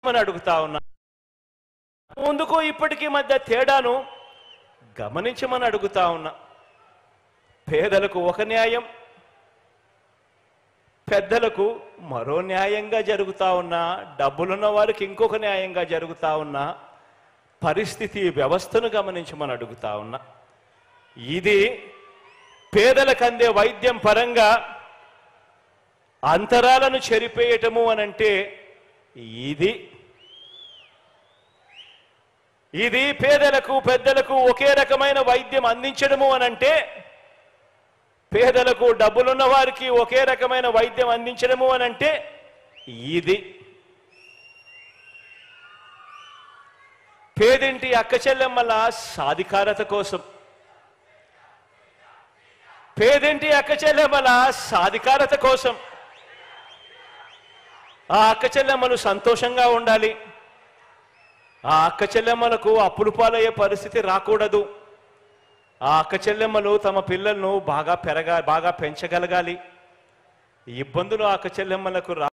అని అడుగుతా ఉన్నా ముందుకు ఇప్పటికీ మధ్య తేడాను గమనించమని అడుగుతా ఉన్నా పేదలకు ఒక న్యాయం పెద్దలకు మరో న్యాయంగా జరుగుతా ఉన్నా డబ్బులున్న వారికి ఇంకొక న్యాయంగా జరుగుతా ఉన్నా పరిస్థితి వ్యవస్థను గమనించమని అడుగుతా ఉన్నా ఇది పేదలకు అందే వైద్యం పరంగా అంతరాలను చెరిపేయటము అనంటే ఇది ఇది పేదలకు పెద్దలకు ఒకే రకమైన వైద్యం అందించడము అనంటే పేదలకు డబ్బులున్న వారికి ఒకే రకమైన వైద్యం అందించడము అనంటే ఇది పేదింటి అక్క చెల్లెమ్మల సాధికారత కోసం పేదింటి అక్క చెల్లెమ్మల సాధికారత కోసం ఆ అక్క చెల్లెమ్మలు సంతోషంగా ఉండాలి ఆ అక్క చెల్లెమ్మలకు అప్పులు పాలయ్యే పరిస్థితి రాకూడదు ఆ అక్క చెల్లెమ్మలు తమ పిల్లలను బాగా పెరగా బాగా పెంచగలగాలి ఇబ్బందులు ఆ అక్క చెల్లెమ్మలకు రా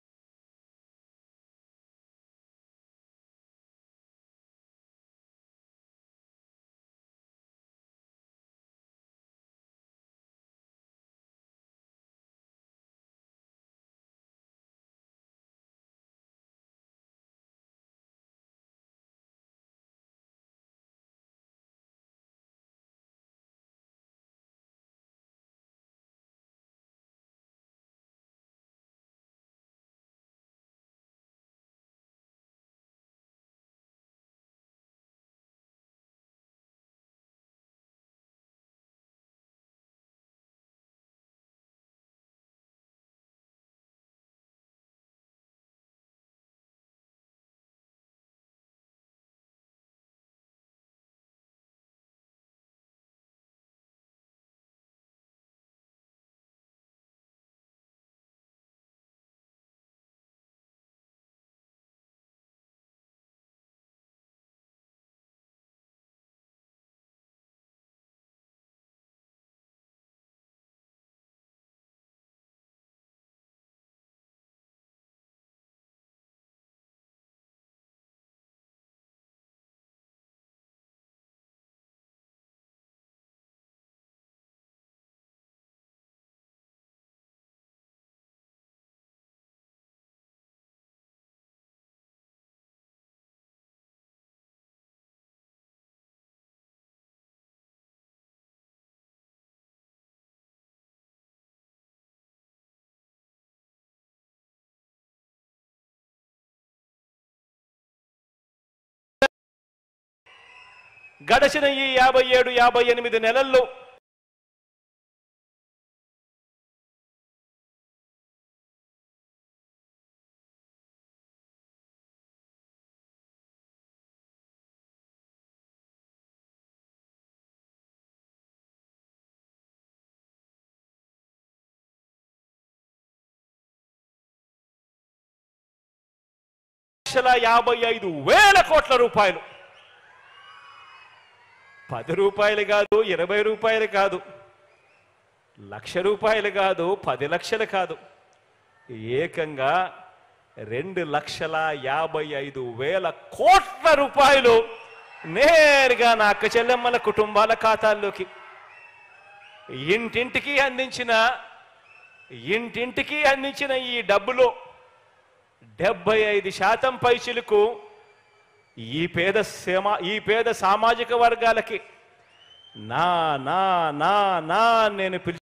గడచిన ఈ యాభై ఏడు యాభై ఎనిమిది నెలల్లో లక్షల యాభై ఐదు వేల కోట్ల రూపాయలు పది రూపాయలు కాదు ఇరవై రూపాయలు కాదు లక్ష రూపాయలు కాదు పది లక్షలు కాదు ఏకంగా రెండు లక్షల యాభై ఐదు వేల కోట్ల రూపాయలు నేరుగా నా అక్క చెల్లెమ్మల కుటుంబాల ఖాతాల్లోకి ఇంటింటికి అందించిన ఇంటింటికి అందించిన ఈ డబ్బులో డెబ్బై ఐదు శాతం పైచిలకు ఈ పేద సేమా ఈ పేద సామాజిక వర్గాలకి నా నా నా నా అని నేను పిలిచి